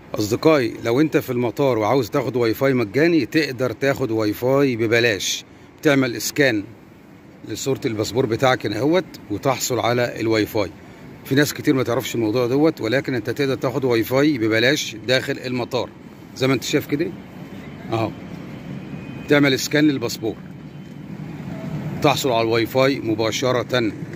اصدقائي لو انت في المطار وعاوز تاخد واي فاي مجاني تقدر تاخد واي فاي ببلاش تعمل اسكان لصورة الباسبور بتاعك هنا اهوت وتحصل على الواي فاي في ناس كتير ما تعرفش الموضوع دوت ولكن انت تقدر تاخد واي فاي ببلاش داخل المطار زي ما انت شايف كده اهو تعمل اسكان للباسبور تحصل على الواي فاي مباشرة